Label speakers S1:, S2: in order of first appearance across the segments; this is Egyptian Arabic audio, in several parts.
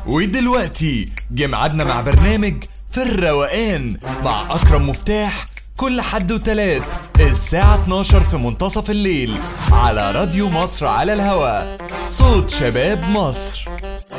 S1: ودلوقتي جه ميعادنا مع برنامج في الروقان مع أكرم مفتاح كل حد وتلات الساعة 12 في منتصف الليل على راديو مصر على الهوا صوت شباب مصر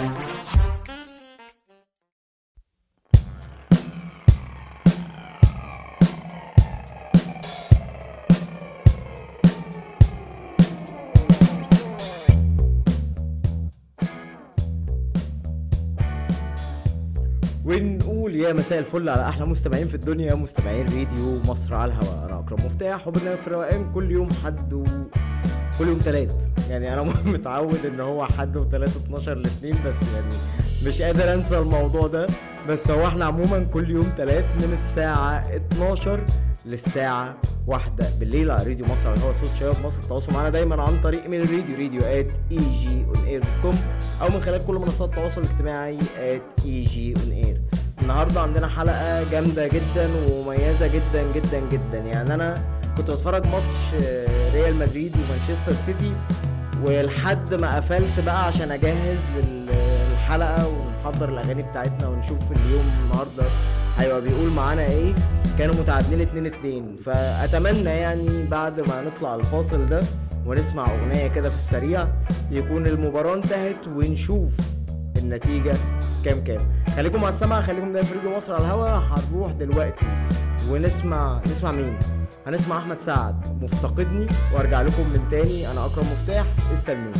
S2: ونقول يا مساء الفل على احلى مستمعين في الدنيا مستمعين راديو مصر على الهواء انا اكرم مفتاح وبرنامج في الروقان كل يوم حد و... كل يوم تلات يعني انا متعود ان هو حد وتلات 12 الاثنين بس يعني مش قادر انسى الموضوع ده بس هو احنا عموما كل يوم تلات من الساعة 12 للساعة واحدة بالليل على راديو مصر على الهواء صوت شباب مصر التواصل معنا دايما عن طريق ايميل الراديو راديو ات اي جي اون اير كوم او من خلال كل منصات التواصل الاجتماعي ات اي جي اون اير النهارده عندنا حلقة جامدة جدا ومميزة جدا جدا جدا يعني انا كنت بتفرج ماتش آه، ريال مدريد ومانشستر سيتي ولحد ما قفلت بقى عشان اجهز للحلقة ونحضر الاغاني بتاعتنا ونشوف اليوم النهارده هيبقى بيقول معانا ايه كانوا متعادلين 2 2 فاتمنى يعني بعد ما نطلع الفاصل ده ونسمع اغنيه كده في السريع يكون المباراه انتهت ونشوف النتيجه كام كام خليكم على السمع خليكم دايما في راديو مصر على الهوا هنروح دلوقتي ونسمع نسمع مين هنسمع احمد سعد مفتقدني وارجع لكم من تاني انا اكرم مفتاح استنوني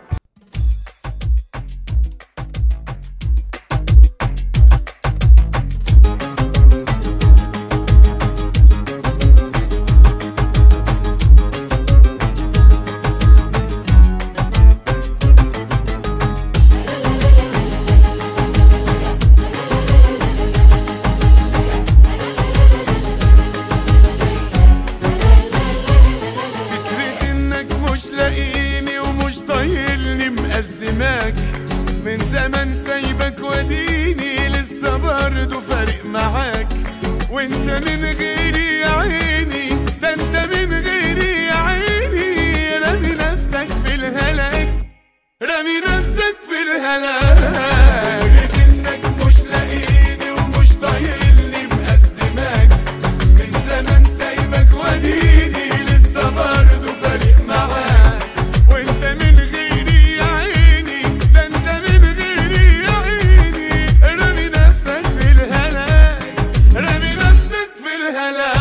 S3: فكرة انك مش لاقيني ومش طايلني مأزماك من زمان سايبك وديني لسه برضه فارق معاك وانت من غيري يا عيني ده انت من غيري يا عيني رامي نفسك في الهلاك رامي نفسك في الهلاك فكرة انك مش لاقيني ومش طايلني مأزماك من زمان سايبك وديني لسه برضه فارق معاك وانت من غيري يا عيني ده انت من غيري يا عيني رامي نفسك في الهلاك رامي نفسك في الهلاك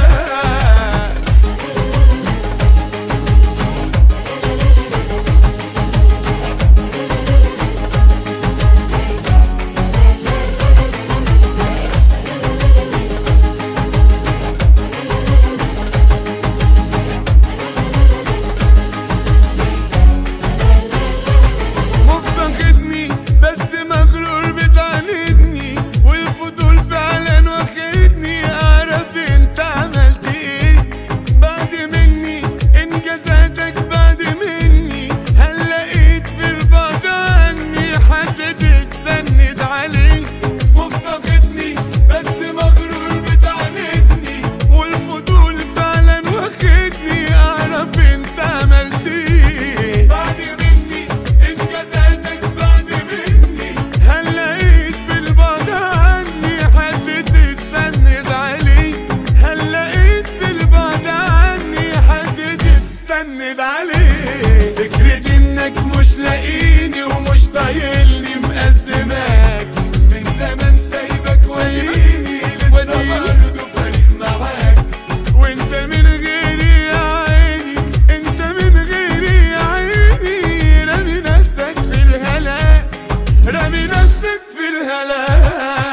S3: مفتقدني بس مغرور بتعاندني والفضول فعلا واخدني اعرف انت عملت ايه بعد مني انجازاتك بعد مني هل لقيت في البعد عني حد تتسند عليه مفتقدني بس مغرور بتعاندني والفضول فعلا واخدني اعرف انت عملت ايه بعد مني انجازاتك بعد مني هل لقيت في البعد عني حد تتسند عليه هل لقيت في البعد عني حد تتسند عليه فكرة انك مش لاقيني ومش طايلني مأزماك من زمان سايبك وديني لسه برضه فارق معاك وانت من غيري يا عيني انت من غيري يا عيني رامي نفسك في الهلاك رامي نفسك في الهلاك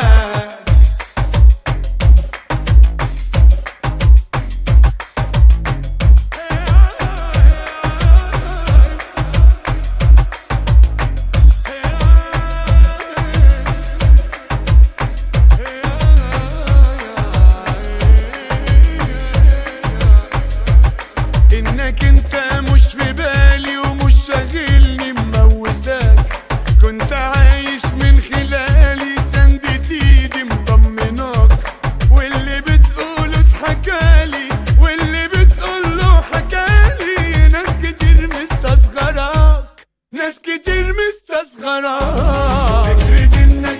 S3: انك انت مش في بالي ومش شاغلني مموتك كنت عايش من خلالي سندت ايدي مطمناك واللي بتقوله اتحكالي واللي بتقوله حكالي ناس كتير مستصغراك ناس كتير مستصغراك فكرة انك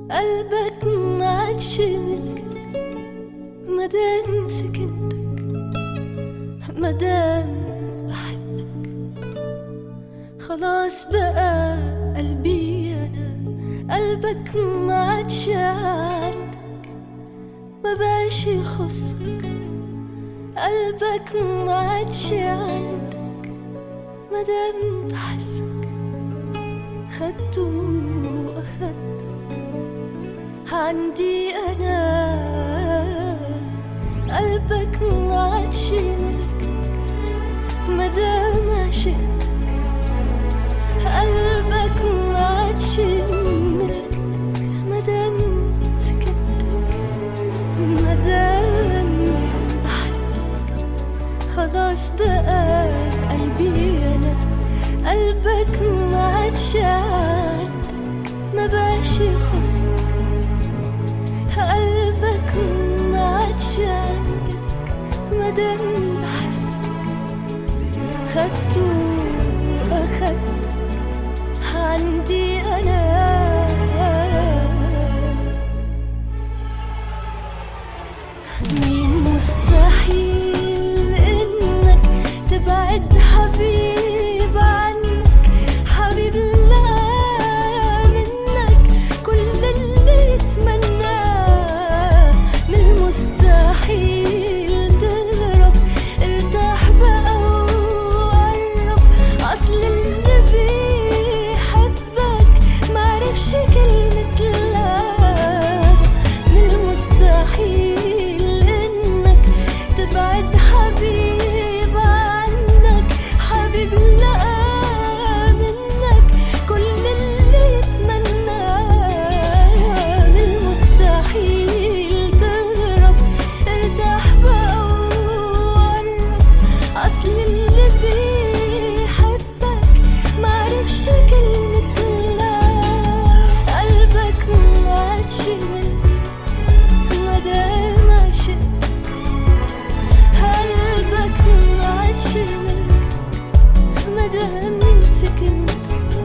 S4: قلبك ما عادش ملكك مادام سكنتك مادام بحبك خلاص بقى قلبي انا قلبك ما عادش عندك ما بقاش يخصك قلبك ما عادش عندك مادام بحسك خدته واخدتك عندي انا قلبك ما عادش ملكك مادام عشقتك قلبك ما عادش ملكك مادام سكنتك مادام بحبك خلاص بقى قلبي انا قلبك ما عادش عندك ما بقاش يخصك قلبك ما عادش عندك مادام بحسك خدته أخدتك عندي أنا مين مستحيل إنك تبعد حبيب عنك حبيب لا منك كل اللي اتمناه من المستحيل تهرب ارتاح بقى وقرب اصل اللي بيحبك معرفش كلمة لا من المستحيل انك تبعد حبيب عنك حبيب لا منك كل اللي يتمناه من المستحيل تهرب ارتاح بقى وقرب اصل اللي بيحبك معرفش كلمة لا قلبك ما عادش ملك مادام عشقتك قلبك ما عادش ملك مادام سكنتك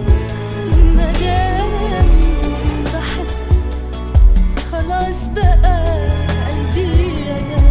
S4: مادام بحبك خلاص بقى قلبي انا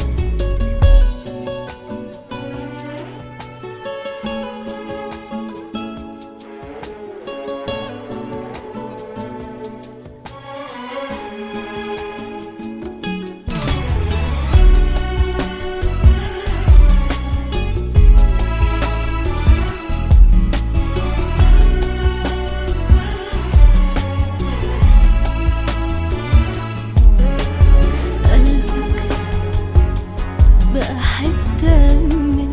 S4: قلبك بقى حتة مني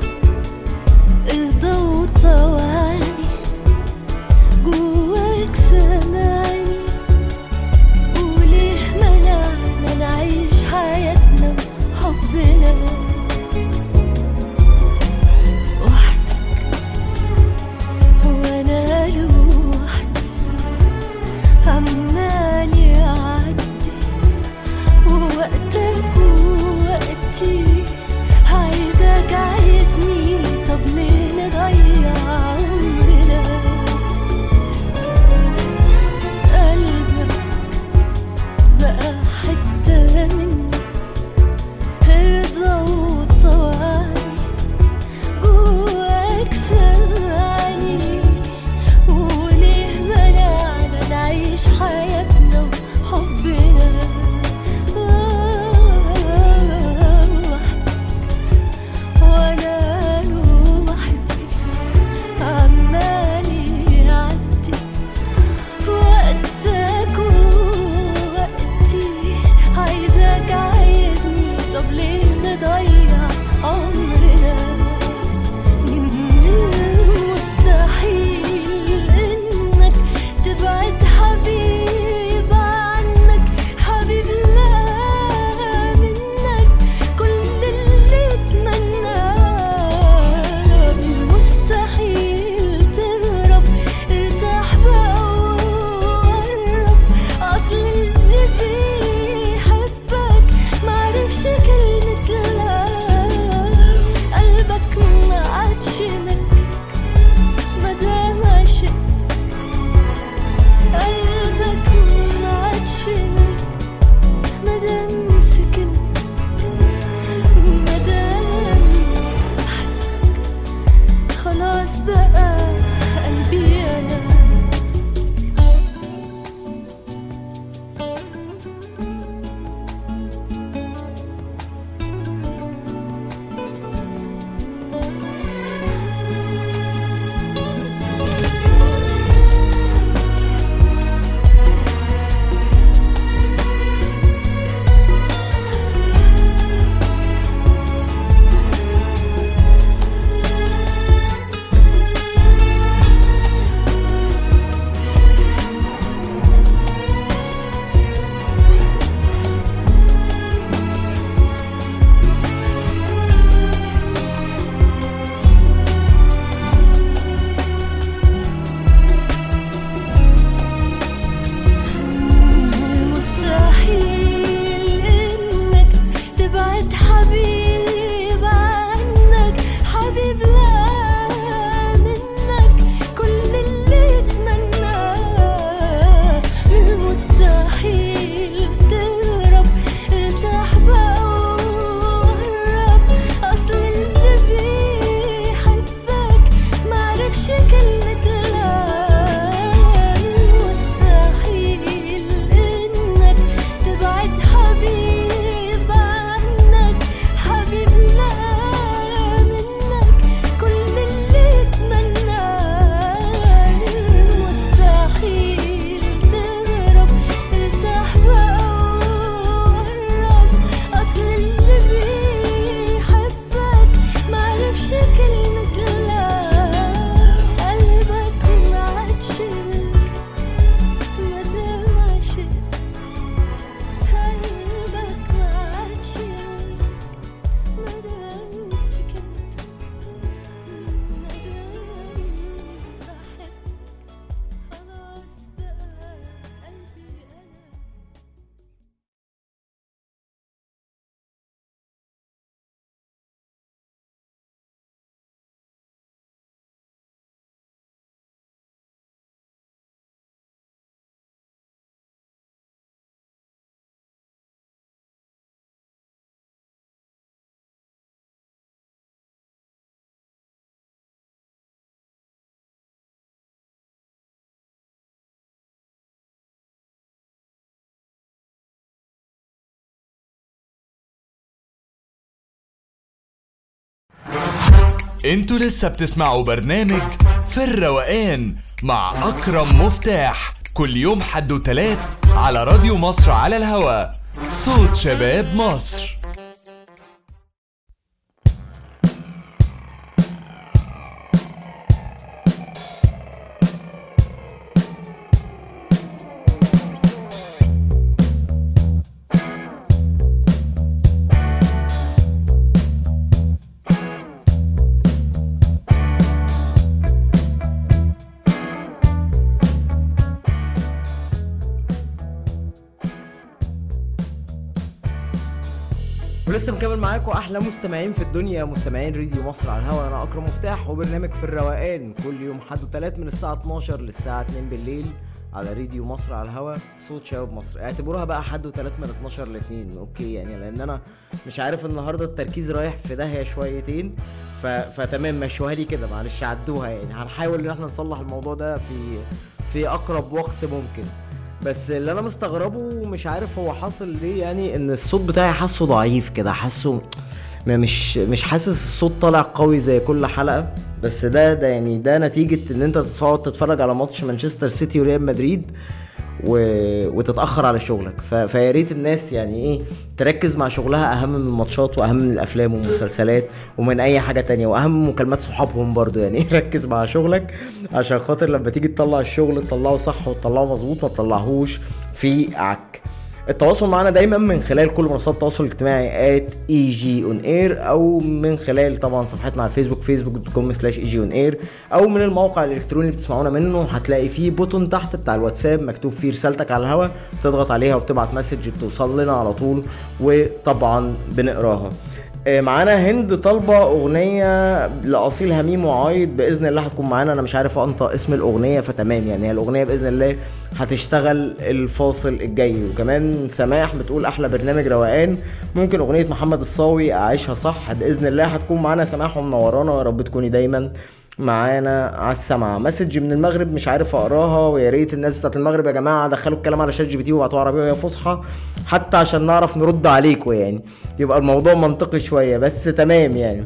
S4: رضا وطوعني جواك سامعني وليه منعنا نعيش حياتنا وحبنا وحدك وانا لوحدي عمال يعدي ووقتك ووقتي عايزك عايزني طب ليه نضيع عمرنا قلبك بقى حتة مني ارضى وطوعني جواك سامعني وليه منعنا نعيش حياتنا وحبنا وانا لوحدي عمال يعدي وقتك ووقتي عايزك عايزني طب ليه نضيع عمرنا مستحيل انك تبعد حبيب
S1: انتوا لسه بتسمعوا برنامج في الروقان مع اكرم مفتاح كل يوم حد وتلات على راديو مصر على الهوا صوت شباب مصر
S2: ولسه مكمل معاكم احلى مستمعين في الدنيا مستمعين راديو مصر على الهواء انا اكرم مفتاح وبرنامج في الروقان كل يوم حد وتلات من الساعه 12 للساعه 2 بالليل على راديو مصر على الهواء صوت شباب مصر اعتبروها بقى حد وتلات من 12 ل 2 اوكي يعني لان انا مش عارف النهارده التركيز رايح في داهيه شويتين ف... فتمام مشوها لي كده معلش عدوها يعني هنحاول ان احنا نصلح الموضوع ده في في اقرب وقت ممكن بس اللي انا مستغربه مش عارف هو حاصل ليه يعني ان الصوت بتاعي حاسه ضعيف كده حاسه ما مش مش حاسس الصوت طالع قوي زي كل حلقه بس ده ده يعني ده نتيجه ان انت تقعد تتفرج على ماتش مانشستر سيتي وريال مدريد و... وتتاخر على شغلك ف... فيا ريت الناس يعني ايه تركز مع شغلها اهم من الماتشات واهم من الافلام والمسلسلات ومن اي حاجه تانية واهم من مكالمات صحابهم برضو يعني ركز مع شغلك عشان خاطر لما تيجي تطلع الشغل تطلعه صح وتطلعه مظبوط ما تطلعهوش في عك التواصل معنا دايما من خلال كل منصات التواصل الاجتماعي at اي اون اير او من خلال طبعا صفحتنا على الفيسبوك فيسبوك دوت كوم سلاش اي اون اير او من الموقع الالكتروني اللي بتسمعونا منه هتلاقي فيه بوتون تحت بتاع الواتساب مكتوب فيه رسالتك على الهوا تضغط عليها وبتبعت مسج بتوصل لنا على طول وطبعا بنقراها آه، معانا هند طالبه اغنيه لاصيل هميم وعايد باذن الله هتكون معانا انا مش عارف انطق اسم الاغنيه فتمام يعني هي الاغنيه باذن الله هتشتغل الفاصل الجاي وكمان سماح بتقول احلى برنامج روقان ممكن اغنيه محمد الصاوي اعيشها صح باذن الله هتكون معانا سماح ومنورانا يا رب تكوني دايما معانا على السمع مسج من المغرب مش عارف اقراها ويا ريت الناس بتاعت المغرب يا جماعه دخلوا الكلام على شات جي بي تي وابعتوها عربيه وهي فصحى حتى عشان نعرف نرد عليكم يعني يبقى الموضوع منطقي شويه بس تمام يعني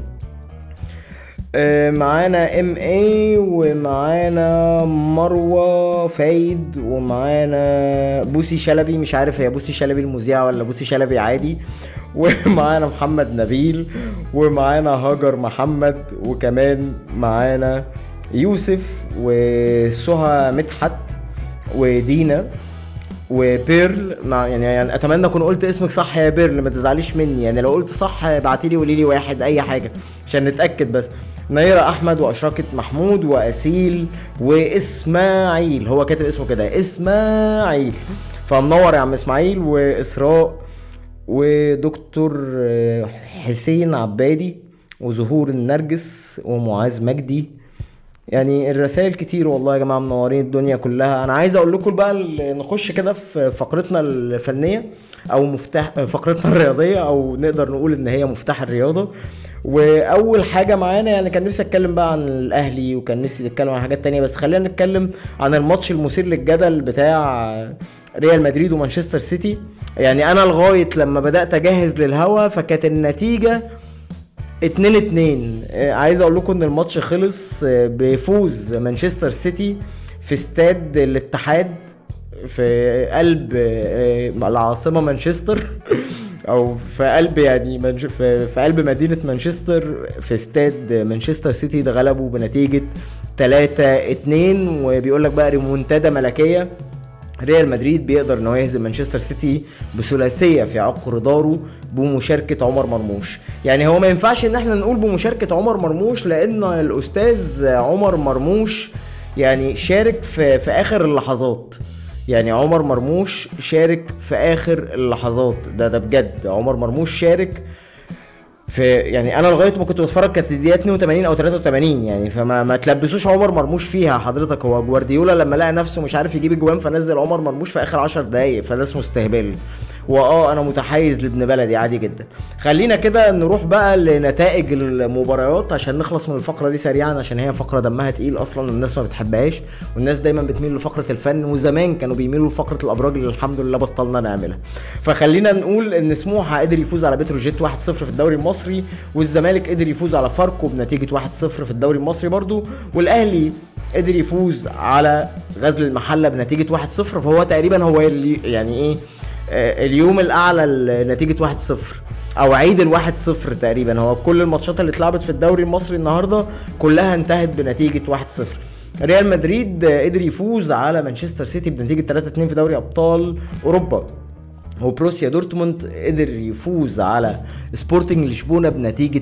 S2: آه، معانا ام اي ومعانا مروه فايد ومعانا بوسي شلبي مش عارف هي بوسي شلبي المذيعه ولا بوسي شلبي عادي ومعانا محمد نبيل ومعانا هاجر محمد وكمان معانا يوسف وسهى مدحت ودينا وبيرل مع يعني, يعني اتمنى اكون قلت اسمك صح يا بيرل ما تزعليش مني يعني لو قلت صح ابعتي لي قولي لي واحد اي حاجه عشان نتاكد بس نيرة احمد واشرقة محمود واسيل واسماعيل هو كاتب اسمه كده اسماعيل فمنور يا عم اسماعيل واسراء ودكتور آه، حسين عبادي وزهور النرجس ومعاذ مجدي يعني الرسائل كتير والله يا جماعه منورين الدنيا كلها انا عايز اقول لكم بقى ال- نخش كده في فقرتنا الفنيه او مفتاح فقرتنا الرياضيه او نقدر نقول ان هي مفتاح الرياضه واول حاجه معانا يعني كان نفسي اتكلم بقى عن الاهلي وكان نفسي نتكلم عن حاجات تانية بس خلينا نتكلم عن الماتش المثير للجدل بتاع ريال مدريد ومانشستر سيتي يعني انا لغايه لما بدات اجهز للهوا فكانت النتيجه اتنين اتنين آه، عايز اقول لكم ان الماتش خلص آه، بفوز مانشستر سيتي في استاد الاتحاد في قلب آه، آه، العاصمه مانشستر او في قلب يعني منش... في... في قلب مدينه مانشستر في استاد مانشستر سيتي ده غلبوا بنتيجه 3 2 وبيقول لك بقى ريمونتادا ملكيه ريال مدريد بيقدر ان هو يهزم مانشستر سيتي بثلاثيه في عقر داره بمشاركه عمر مرموش يعني هو ما ينفعش ان احنا نقول بمشاركه عمر مرموش لان الاستاذ عمر مرموش يعني شارك في في اخر اللحظات يعني عمر مرموش شارك في اخر اللحظات ده ده بجد عمر مرموش شارك في يعني انا لغايه ما كنت بتفرج كانت الدقيقه 82 او 83 يعني فما ما تلبسوش عمر مرموش فيها حضرتك هو جوارديولا لما لقى نفسه مش عارف يجيب اجوان فنزل عمر مرموش في اخر 10 دقايق فده اسمه استهبال واه انا متحيز لابن بلدي عادي جدا خلينا كده نروح بقى لنتائج المباريات عشان نخلص من الفقره دي سريعا عشان هي فقره دمها تقيل اصلا الناس ما بتحبهاش والناس دايما بتميل لفقره الفن وزمان كانوا بيميلوا لفقره الابراج اللي الحمد لله بطلنا نعملها فخلينا نقول ان سموحه قدر يفوز على بتروجيت 1-0 في الدوري المصري والزمالك قدر يفوز على فاركو بنتيجه 1-0 في الدوري المصري برضو والاهلي قدر يفوز على غزل المحله بنتيجه 1-0 فهو تقريبا هو اللي يعني ايه آه، اليوم الاعلى لنتيجه 1-0 او عيد الواحد صفر تقريبا هو كل الماتشات اللي اتلعبت في الدوري المصري النهارده كلها انتهت بنتيجه 1-0 ريال مدريد آه، قدر يفوز على مانشستر سيتي بنتيجه 3-2 في دوري ابطال اوروبا وبروسيا دورتموند قدر يفوز على سبورتنج لشبونه بنتيجه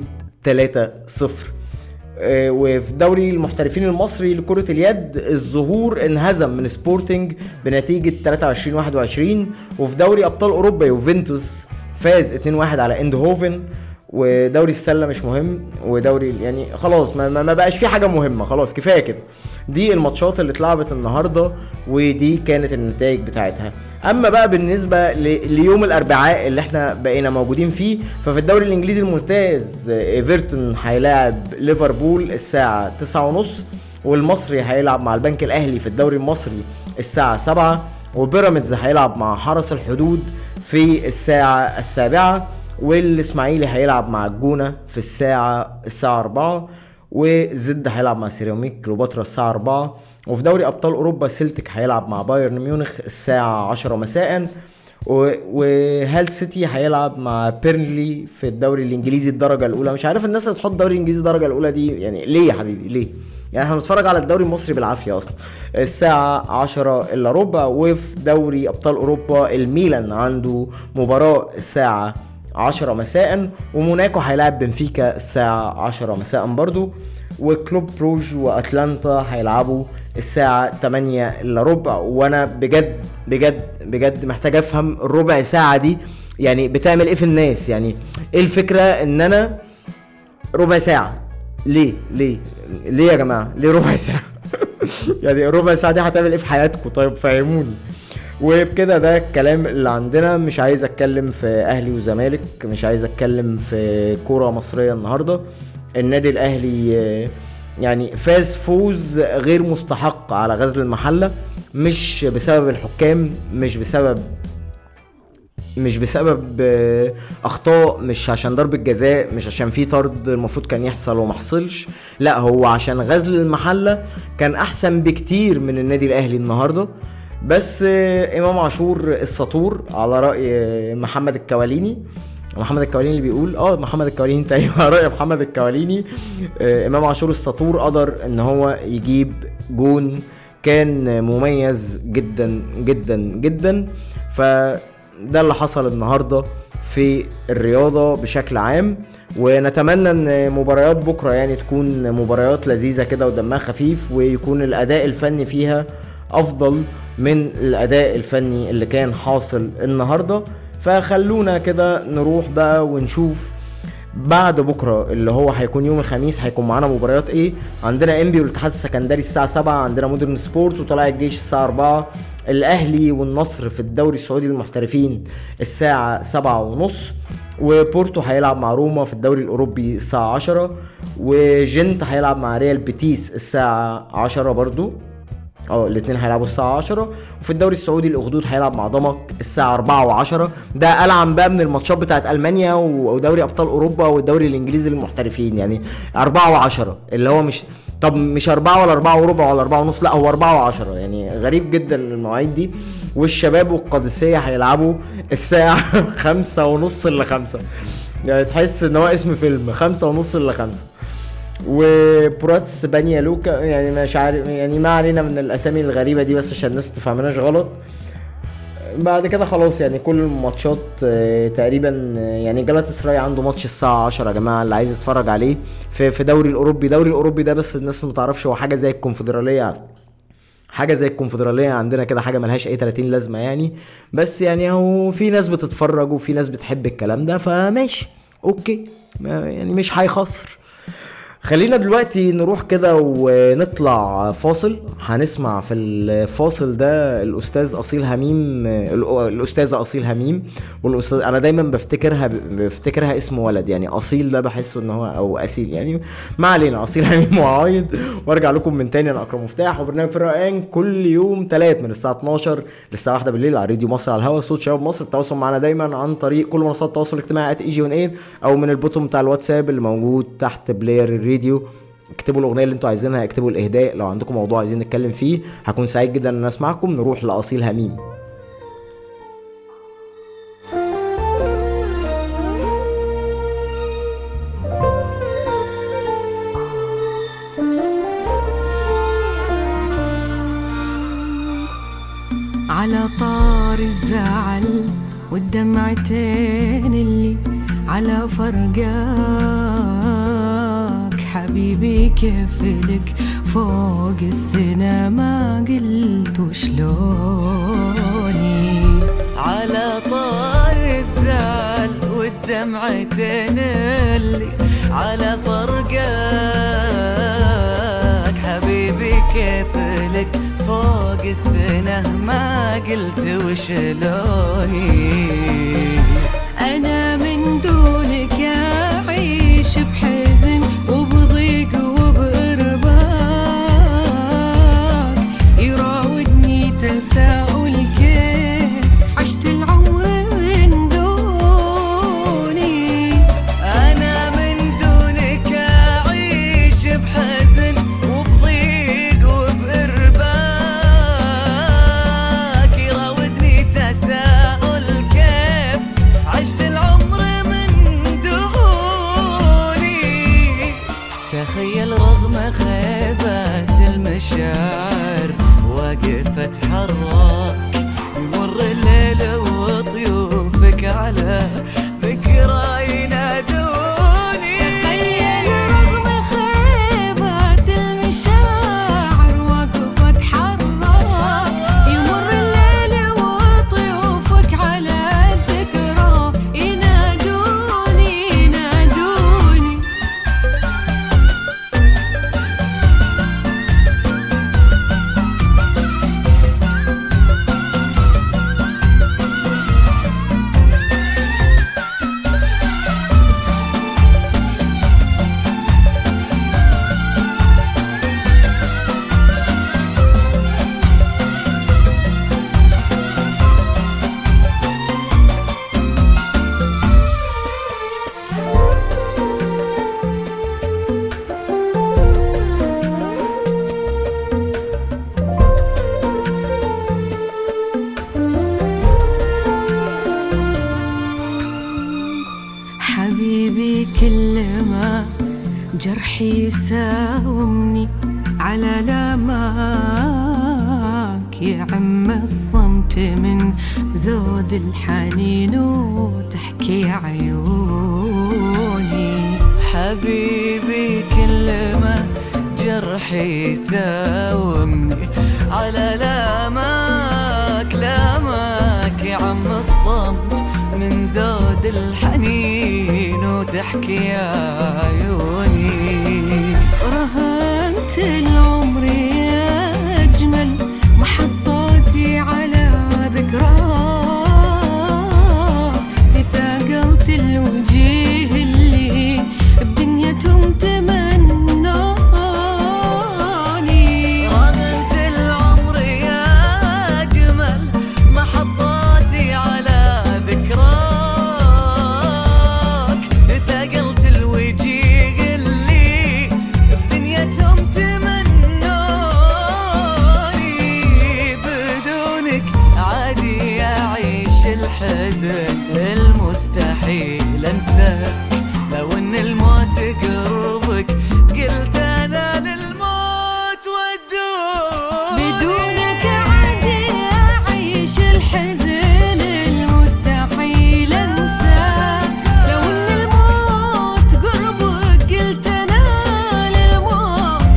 S2: 3-0 آه، وفي دوري المحترفين المصري لكرة اليد الظهور انهزم من سبورتنج بنتيجة 23 21 وفي دوري ابطال اوروبا يوفنتوس فاز 2-1 على اند هوفن ودوري السله مش مهم ودوري يعني خلاص ما, ما ما بقاش في حاجه مهمه خلاص كفايه كده دي الماتشات اللي اتلعبت النهارده ودي كانت النتائج بتاعتها اما بقى بالنسبه ل- ليوم الاربعاء اللي احنا بقينا موجودين فيه ففي الدوري الانجليزي الممتاز ايفرتون هيلاعب ليفربول الساعه 9:30 والمصري هيلعب مع البنك الاهلي في الدوري المصري الساعه 7 وبيراميدز هيلعب مع حرس الحدود في الساعه السابعه والاسماعيلي هيلعب مع الجونه في الساعه الساعه 4 وزد هيلعب مع سيراميك كليوباترا الساعه 4 وفي دوري ابطال اوروبا سيلتيك هيلعب مع بايرن ميونخ الساعه 10 مساء و- وهال سيتي هيلعب مع بيرنلي في الدوري الانجليزي الدرجه الاولى مش عارف الناس اللي تحط الدوري الانجليزي الدرجه الاولى دي يعني ليه يا حبيبي ليه يعني احنا بنتفرج على الدوري المصري بالعافيه اصلا الساعه 10 الا ربع وفي دوري ابطال اوروبا الميلان عنده مباراه الساعه 10 مساء وموناكو هيلاعب بنفيكا الساعة 10 مساء برضو وكلوب بروج واتلانتا هيلعبوا الساعة 8 الا ربع وانا بجد بجد بجد محتاج افهم الربع ساعة دي يعني بتعمل ايه في الناس يعني ايه الفكرة ان انا ربع ساعة ليه ليه ليه يا جماعة ليه ربع ساعة يعني الربع ساعة دي هتعمل ايه في حياتكم طيب فهموني وبكده ده الكلام اللي عندنا مش عايز اتكلم في اهلي وزمالك مش عايز اتكلم في كوره مصريه النهارده النادي الاهلي آه، يعني فاز فوز غير مستحق على غزل المحله مش بسبب الحكام مش بسبب مش بسبب آه، اخطاء مش عشان ضربة جزاء مش عشان في طرد المفروض كان يحصل وما حصلش لا هو عشان غزل المحله كان احسن بكتير من النادي الاهلي النهارده بس آه، امام عاشور السطور على راي آه، محمد الكواليني محمد الكواليني اللي بيقول اه محمد الكواليني انت ايوه على راي محمد الكواليني آه، امام عاشور السطور قدر ان هو يجيب جون كان مميز جدا جدا جدا فده اللي حصل النهارده في الرياضه بشكل عام ونتمنى ان مباريات بكره يعني تكون مباريات لذيذه كده ودمها خفيف ويكون الاداء الفني فيها افضل من الاداء الفني اللي كان حاصل النهارده فخلونا كده نروح بقى ونشوف بعد بكره اللي هو هيكون يوم الخميس هيكون معانا مباريات ايه عندنا انبي والاتحاد السكندري الساعه 7 عندنا مودرن سبورت وطلائع الجيش الساعه 4 الاهلي والنصر في الدوري السعودي للمحترفين الساعه 7 ونص وبورتو هيلعب مع روما في الدوري الاوروبي الساعه 10 وجنت هيلعب مع ريال بيتيس الساعه 10 برضو اه الاثنين هيلعبوا الساعة 10 وفي الدوري السعودي الأخدود هيلعب مع ضمك الساعة 4 و10 ده ألعن بقى من الماتشات بتاعت ألمانيا و- ودوري أبطال أوروبا والدوري الإنجليزي للمحترفين يعني 4 و10 اللي هو مش طب مش 4 ولا 4 وربع ولا 4 ونص لا هو 4 و10 يعني غريب جدا المواعيد دي والشباب والقادسية هيلعبوا الساعة 5 ونص إلا 5 يعني تحس ان هو اسم فيلم خمسة ونص الا خمسة وبراتس بانيا لوكا يعني مش عارف يعني ما علينا من الاسامي الغريبه دي بس عشان الناس تفهمناش غلط بعد كده خلاص يعني كل الماتشات آه، تقريبا آه، يعني جلات اسراي عنده ماتش الساعه 10 يا جماعه اللي عايز يتفرج عليه في في دوري الاوروبي دوري الاوروبي ده بس الناس ما تعرفش هو حاجه زي الكونفدراليه حاجه زي الكونفدراليه عندنا كده حاجه ملهاش اي 30 لازمه يعني بس يعني هو في ناس بتتفرج وفي ناس بتحب الكلام ده فماشي اوكي ما يعني مش هيخسر خلينا دلوقتي نروح كده ونطلع فاصل هنسمع في الفاصل ده الاستاذ اصيل هميم الاستاذه اصيل هميم والاستاذ انا دايما بفتكرها بفتكرها اسم ولد يعني اصيل ده بحسه ان هو او اسيل يعني ما علينا اصيل هميم وعايد وارجع لكم من تاني انا اكرم مفتاح وبرنامج في الروقان كل يوم تلات من الساعه 12 للساعه 1 بالليل على راديو مصر على الهواء صوت شباب مصر التواصل معنا دايما عن طريق كل منصات التواصل الاجتماعي اي جي اون اير او من البوتوم بتاع الواتساب اللي موجود تحت بلاير الراديو اكتبوا الاغنيه اللي انتوا عايزينها اكتبوا الاهداء لو عندكم موضوع عايزين نتكلم فيه هكون سعيد جدا ان أنا اسمعكم نروح لاصيل هميم
S5: على طار الزعل والدمعتين اللي على فرقاك حبيبي كيف لك فوق السنة ما قلت وشلوني
S6: على طار الزعل والدمعتين اللي على فرقاك حبيبي كيف لك فوق السنة ما قلت وشلوني
S5: أنا من دونك أعيش بحزن وبضيق وبإرباك يراودني تساؤل كيف عشت العمر من دوني
S6: أنا من دونك أعيش بحزن وبضيق وبإرباك يراودني تساؤل كيف عشت العمر من دوني تخيل رغم خيبة المشاعر واقف اتحرك يمر الليل وطيوفك على ذكرى ينادوني
S5: تخيل رغم خيبة المشاعر واقف اتحرك يمر الليل وطيوفك على الذكرى ينادوني ينادوني حبيبي كل ما جرحي يساومني على لاماك يا عم الصمت من زود الحنين وتحكي عيوني
S6: حبيبي كل ما جرحي يساومني على لامك لامك يا عم الصمت من زود الحنين وتحكي يا عيوني
S5: رهنت العمر يا أجمل محطاتي على ذكراك بثاقلت الوجيه اللي بدنيتهم تمنوني
S6: رغنت العمر يا أجمل محطاتي على ذكراك تثقلت الوجيه اللي بدنيتهم تمنوني بدونك عادي أعيش الحزن المستحيل أنساك لو إن الموت قربك قلت أنا للموت ودوني
S5: بدونك عادي أعيش الحزن المستحيل أنساه لو إن الموت قربك قلت أنا للموت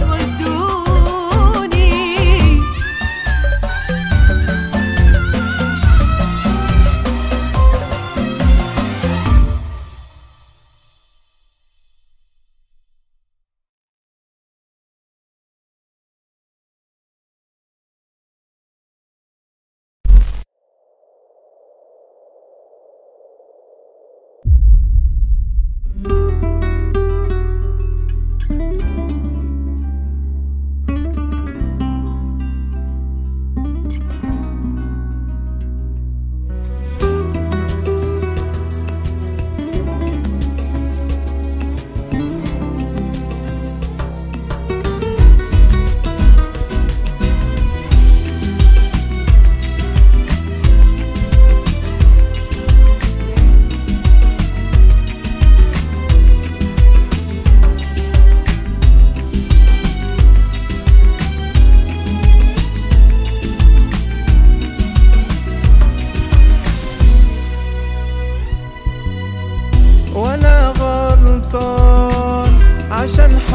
S5: ودوني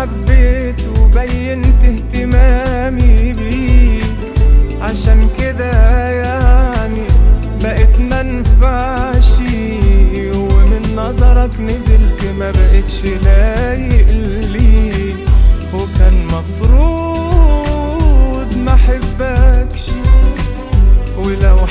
S3: حبيت وبينت اهتمامي بيك عشان كده يعني بقيت منفعش ومن نظرك نزلت ما بقتش لايق لي وكان مفروض ما احبكش ولو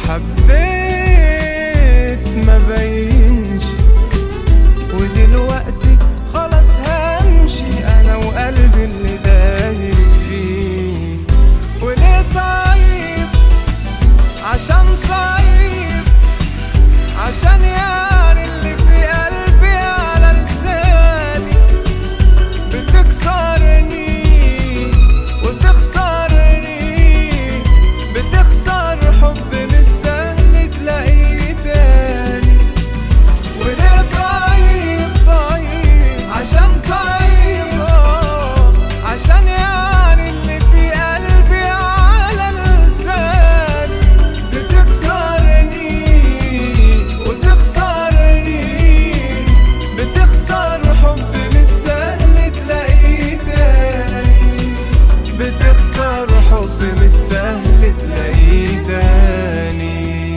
S3: حبيت ما بينش ودلوقتي خلاص همشي انا وقلبي اللي داير فيه وليه طيب عشان طيب عشان يعني اللي في قلبي على لساني بتكسرني وتخسرني بتخسر حب مش سهل تلاقيه تاني وليه طيب طيب عشان طيب آه، عشان يعني اللي في قلبي على لساني بتكسرني وتخسرني بتخسر حب مش سهل تلاقيه تاني بتخسر حب مش سهل تلاقيه تاني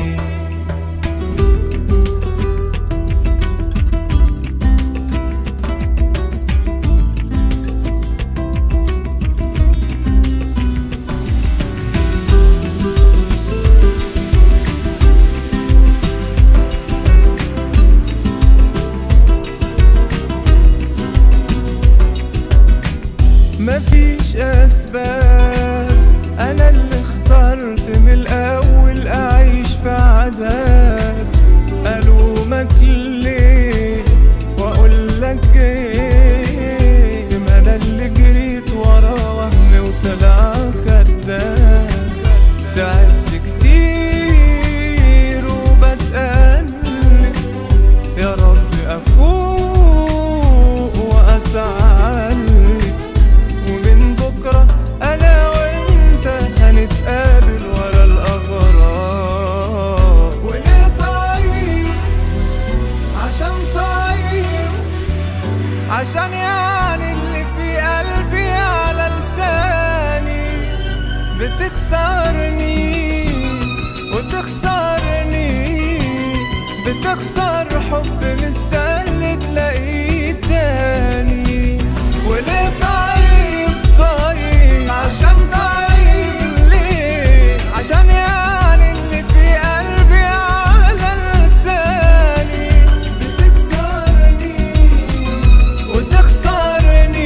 S3: مفيش اسباب انا اللي اخترت من الاول اعيش في عذاب الومك ليه واقول لك ايه ما انا اللي جريت ورا وهم وطلع كداب تعبت كتير وبتقلب يا رب افوق واتعلم ومن بكرة أنا وأنت هنتقابل ورا الأغراب وليه طيب عشان طيب عشان يعني اللي في قلبي على لساني بتكسرني وتخسرني بتخسر حب مش سهل تلاقيه تاني وليه طيب طيب عشان طيب ليه عشان يعني اللي في قلبي على لساني بتكسرني وتخسرني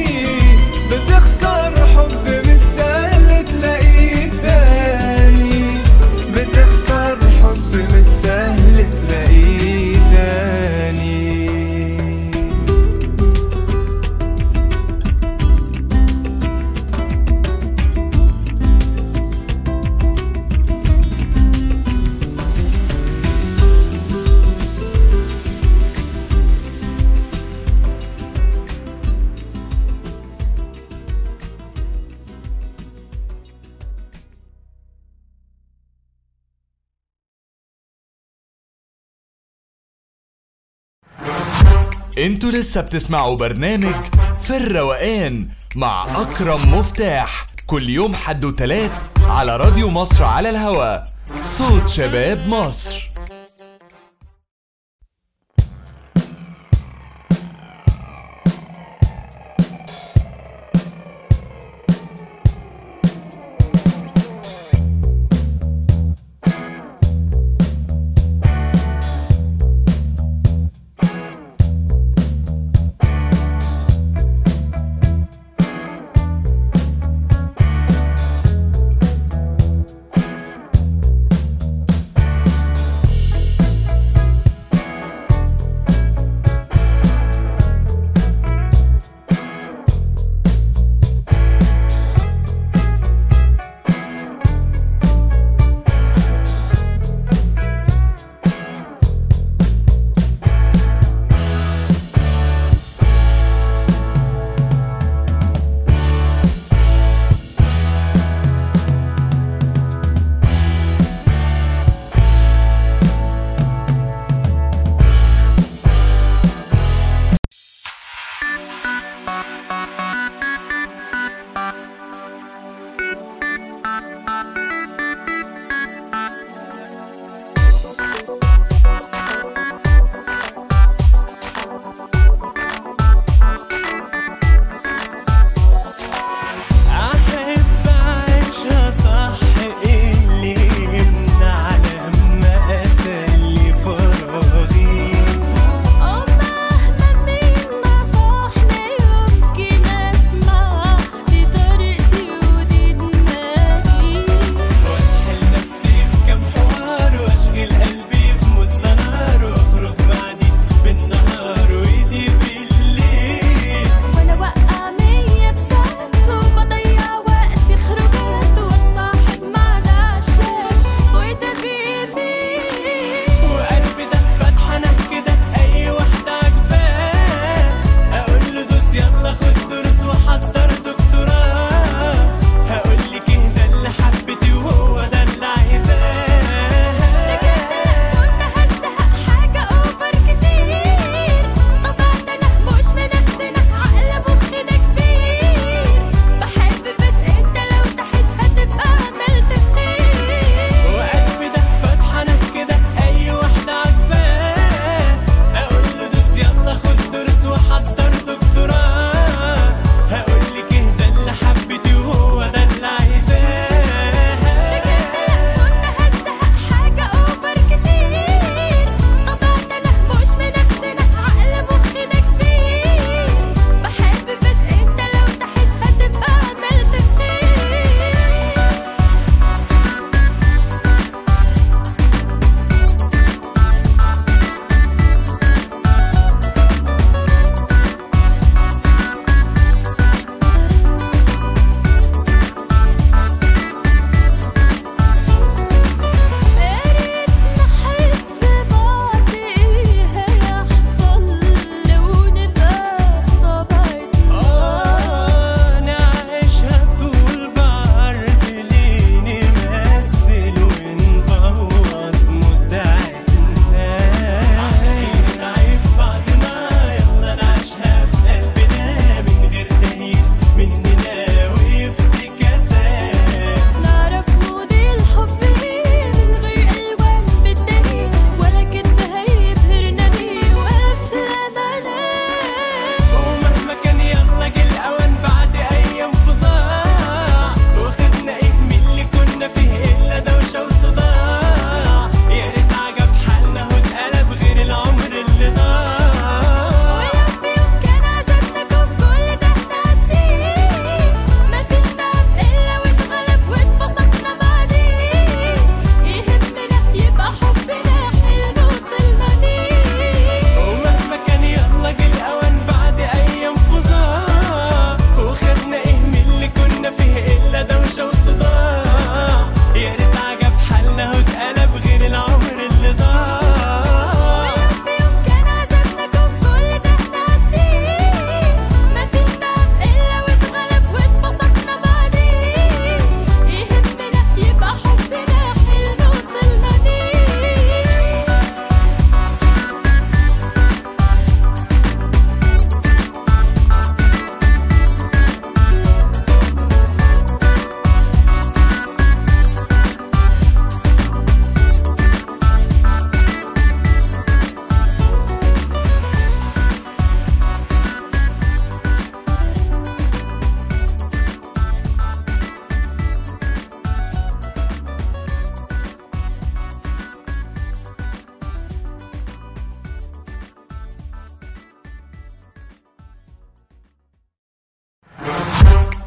S3: بتخسر حب مش سهل تلاقيه تاني بتخسر حب مش سهل تلاقيه تاني
S1: انتوا لسه بتسمعوا برنامج في الروقان مع اكرم مفتاح كل يوم حد وتلات على راديو مصر على الهوا صوت شباب مصر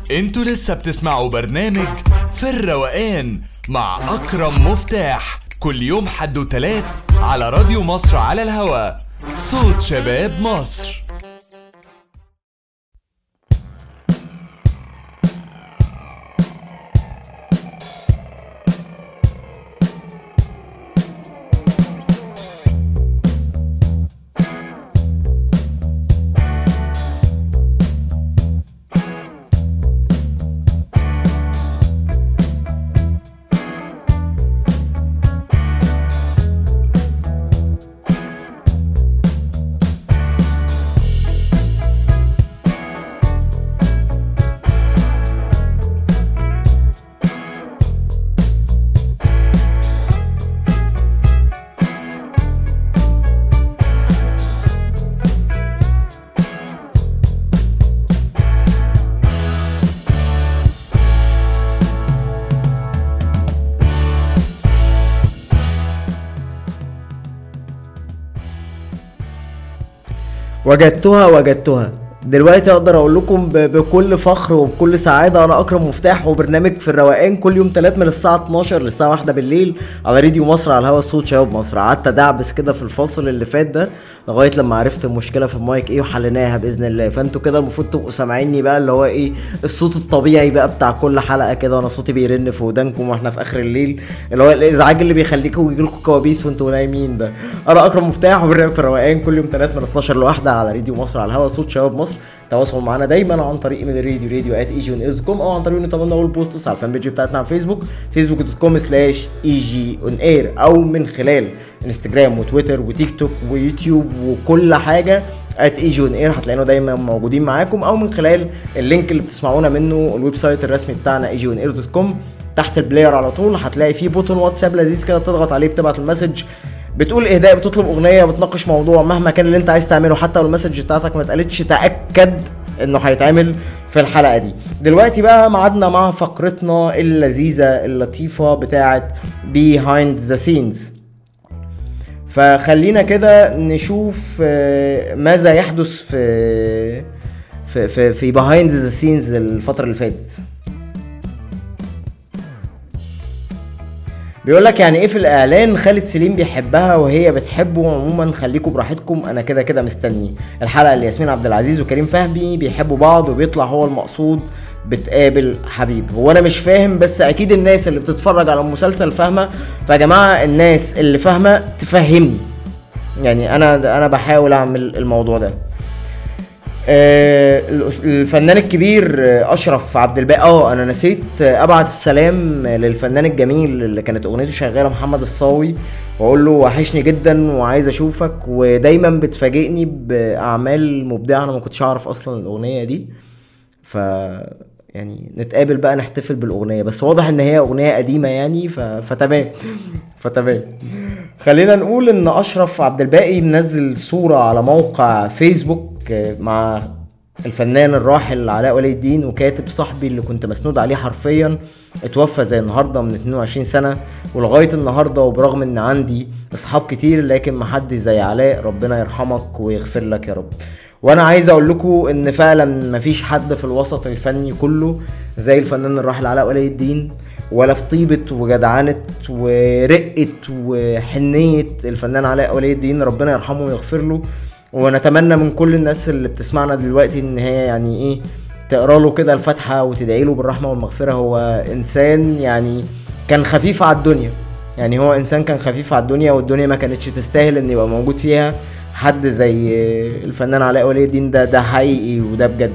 S1: انتوا لسه بتسمعوا برنامج في الروقان مع اكرم مفتاح كل يوم حد وتلات على راديو مصر على الهوا صوت شباب مصر
S2: وجدتها وجدتها دلوقتي اقدر اقول لكم ب- بكل فخر وبكل سعاده انا اكرم مفتاح وبرنامج في الروقان كل يوم تلات من الساعه 12 للساعه 1 بالليل على راديو مصر على الهوا صوت شباب مصر قعدت ادعبس كده في الفصل اللي فات ده لغايه لما عرفت المشكله في المايك ايه وحليناها باذن الله فانتوا كده المفروض تبقوا سامعيني بقى اللي هو ايه الصوت الطبيعي بقى بتاع كل حلقه كده وانا صوتي بيرن في ودانكم واحنا في اخر الليل اللي هو الازعاج اللي بيخليكم يجيلكم كوابيس وانتوا نايمين ده انا اكرم مفتاح وبرنامج في الروقان كل يوم 3 من 12 لواحده على راديو مصر على الهوا صوت شباب مصر تواصلوا معانا دايما عن طريق من الراديو راديو ات اي جي اون اير كوم او عن طريق ان تابعونا اول بوستس على الفان بيج بتاعتنا على فيسبوك فيسبوك دوت كوم سلاش اي جي اون اير او من خلال انستجرام وتويتر وتيك توك ويوتيوب وكل حاجه ات اي جي اون اير هتلاقينا دايما موجودين معاكم او من خلال اللينك اللي بتسمعونا منه الويب سايت الرسمي بتاعنا اي جي اون اير دوت كوم تحت البلاير على طول هتلاقي فيه بوتون واتساب لذيذ كده بتضغط عليه بتبعت المسج بتقول اهداء بتطلب اغنيه بتناقش موضوع مهما كان اللي انت عايز تعمله حتى لو المسج بتاعتك ما اتقالتش تاكد انه هيتعمل في الحلقه دي دلوقتي بقى ميعادنا مع فقرتنا اللذيذه اللطيفه بتاعه behind ذا سينز فخلينا كده نشوف آه، ماذا يحدث في في في, في behind ذا سينز الفتره اللي فاتت بيقول لك يعني ايه في الاعلان خالد سليم بيحبها وهي بتحبه عموما خليكم براحتكم انا كده كده مستني الحلقه اللي ياسمين عبد العزيز وكريم فهمي بيحبوا بعض وبيطلع هو المقصود بتقابل حبيب هو انا مش فاهم بس اكيد الناس اللي بتتفرج على المسلسل فاهمه فيا جماعه الناس اللي فاهمه تفهمني يعني انا انا بحاول اعمل الموضوع ده آه، الأس- الفنان الكبير آه، اشرف عبد الباقي اه انا نسيت آه، ابعت السلام للفنان الجميل اللي كانت اغنيته شغاله محمد الصاوي واقول له وحشني جدا وعايز اشوفك ودايما بتفاجئني باعمال مبدعه انا ما كنتش اعرف اصلا الاغنيه دي ف يعني نتقابل بقى نحتفل بالاغنيه بس واضح ان هي اغنيه قديمه يعني ف... فتمام فتمام خلينا نقول ان اشرف عبد الباقي منزل صوره على موقع فيسبوك آه، مع الفنان الراحل علاء ولي الدين وكاتب صاحبي اللي كنت مسنود عليه حرفيا اتوفى زي النهارده من 22 سنه ولغايه النهارده وبرغم ان عندي اصحاب كتير لكن محدش زي علاء ربنا يرحمك ويغفر لك يا رب وانا عايز اقول لكم ان فعلا مفيش حد في الوسط الفني كله زي الفنان الراحل علاء ولي الدين ولا في طيبة وجدعنة ورقة وحنية الفنان علاء ولي الدين ربنا يرحمه ويغفر له ونتمنى من كل الناس اللي بتسمعنا دلوقتي ان هي يعني ايه تقرا له كده الفاتحة وتدعي له بالرحمة والمغفرة هو انسان يعني كان خفيف على الدنيا يعني هو انسان كان خفيف على الدنيا والدنيا ما كانتش تستاهل ان يبقى موجود فيها حد زي الفنان علاء ولي الدين ده ده حقيقي وده بجد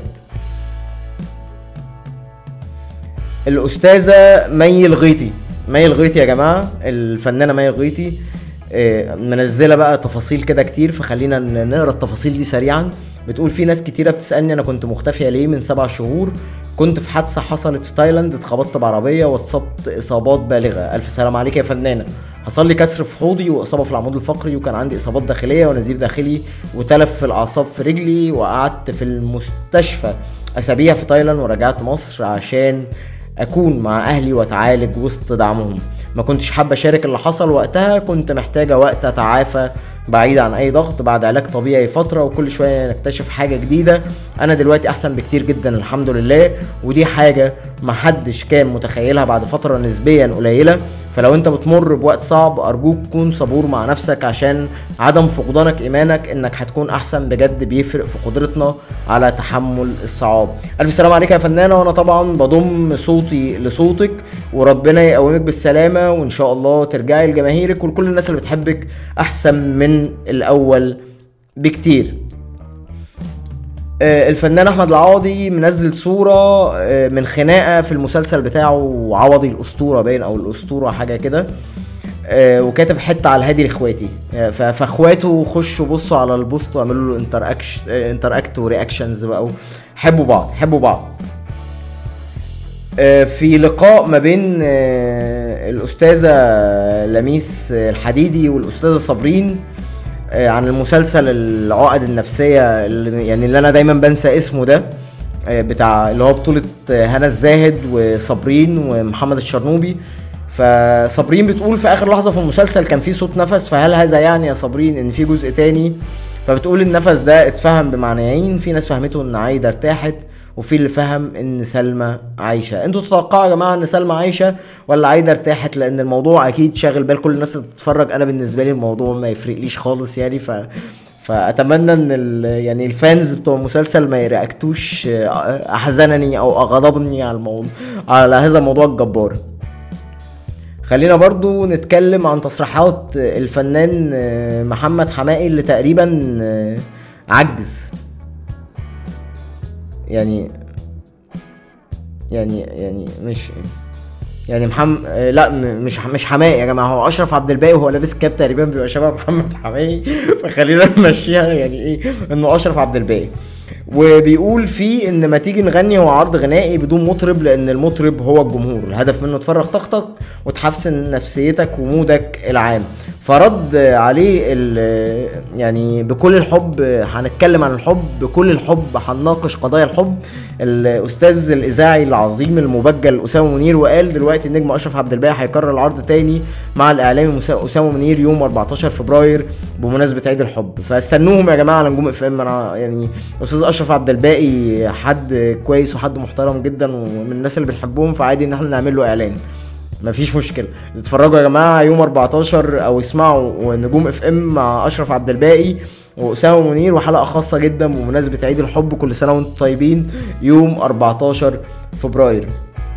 S2: الاستاذه مي الغيطي مي الغيطي يا جماعه الفنانه مي الغيطي آه، منزله بقى تفاصيل كده كتير فخلينا ن- نقرا التفاصيل دي سريعا بتقول في ناس كتيره بتسالني انا كنت مختفيه ليه من سبع شهور كنت في حادثه حصلت في تايلاند اتخبطت بعربيه واتصبت اصابات بالغه الف سلام عليك يا فنانه حصل لي كسر في حوضي واصابه في العمود الفقري وكان عندي اصابات داخليه ونزيف داخلي وتلف في الاعصاب في رجلي وقعدت في المستشفى اسابيع في تايلاند ورجعت مصر عشان اكون مع اهلي واتعالج وسط دعمهم ما كنتش حابه اشارك اللي حصل وقتها كنت محتاجه وقت اتعافى بعيد عن اي ضغط بعد علاج طبيعي فتره وكل شويه نكتشف حاجه جديده انا دلوقتي احسن بكتير جدا الحمد لله ودي حاجه محدش كان متخيلها بعد فتره نسبيا قليله فلو انت بتمر بوقت صعب ارجوك كون صبور مع نفسك عشان عدم فقدانك ايمانك انك هتكون احسن بجد بيفرق في قدرتنا على تحمل الصعاب الف سلام عليك يا فنانه وانا طبعا بضم صوتي لصوتك وربنا يقومك بالسلامه وان شاء الله ترجعي لجماهيرك ولكل الناس اللي بتحبك احسن من الاول بكتير آه، الفنان احمد العوضي منزل صوره آه، من خناقه في المسلسل بتاعه عوضي الاسطوره باين او الاسطوره حاجه كده آه، وكاتب حته على الهادي لاخواتي آه، ف- فاخواته خشوا بصوا على البوست واعملوا له انتر اكش انتر اكت ورياكشنز بقى حبوا بعض حبوا بعض آه، في لقاء ما بين آه، الأستاذة لميس الحديدي والأستاذة صابرين آه، عن المسلسل العقد النفسية اللي يعني اللي أنا دايما بنسى اسمه ده آه، بتاع اللي هو بطولة آه، هنا الزاهد وصابرين ومحمد الشرنوبي فصابرين بتقول في آخر لحظة في المسلسل كان في صوت نفس فهل هذا يعني يا صابرين إن في جزء تاني فبتقول النفس ده اتفهم بمعنيين في ناس فهمته ان عايده ارتاحت وفي اللي فهم ان سلمى عايشه انتوا تتوقعوا يا جماعه ان سلمى عايشه ولا عايده ارتاحت لان الموضوع اكيد شاغل بال كل الناس اللي بتتفرج انا بالنسبه لي الموضوع ما يفرقليش خالص يعني ف فاتمنى ان ال... يعني الفانز بتوع المسلسل ما يرياكتوش احزنني او اغضبني على الموضوع على هذا الموضوع الجبار خلينا برضو نتكلم عن تصريحات الفنان محمد حمائي اللي تقريبا عجز يعني يعني يعني مش يعني محمد لا م- مش مش حمائي يا جماعه هو اشرف عبد الباقي وهو لابس كاب تقريبا بيبقى شبه محمد حمائي فخلينا نمشيها يعني ايه انه اشرف عبد الباقي وبيقول فيه ان ما تيجي نغني هو عرض غنائي بدون مطرب لان المطرب هو الجمهور الهدف منه تفرغ طاقتك وتحسن نفسيتك ومودك العام فرد عليه ال- يعني بكل الحب هنتكلم عن الحب بكل الحب هنناقش قضايا الحب الاستاذ الاذاعي العظيم المبجل اسامه منير وقال دلوقتي النجم اشرف عبد الباقي هيكرر العرض تاني مع الاعلامي مسا- اسامه منير يوم 14 فبراير بمناسبه عيد الحب فاستنوهم يا جماعه على نجوم اف ام انا يعني استاذ اشرف عبد الباقي حد كويس وحد محترم جدا ومن الناس اللي بنحبهم فعادي ان احنا نعمل له اعلان مفيش مشكله اتفرجوا يا جماعه يوم 14 او اسمعوا نجوم اف ام مع اشرف عبد الباقي واسامه منير وحلقه خاصه جدا بمناسبه عيد الحب كل سنه وانتم طيبين يوم 14 فبراير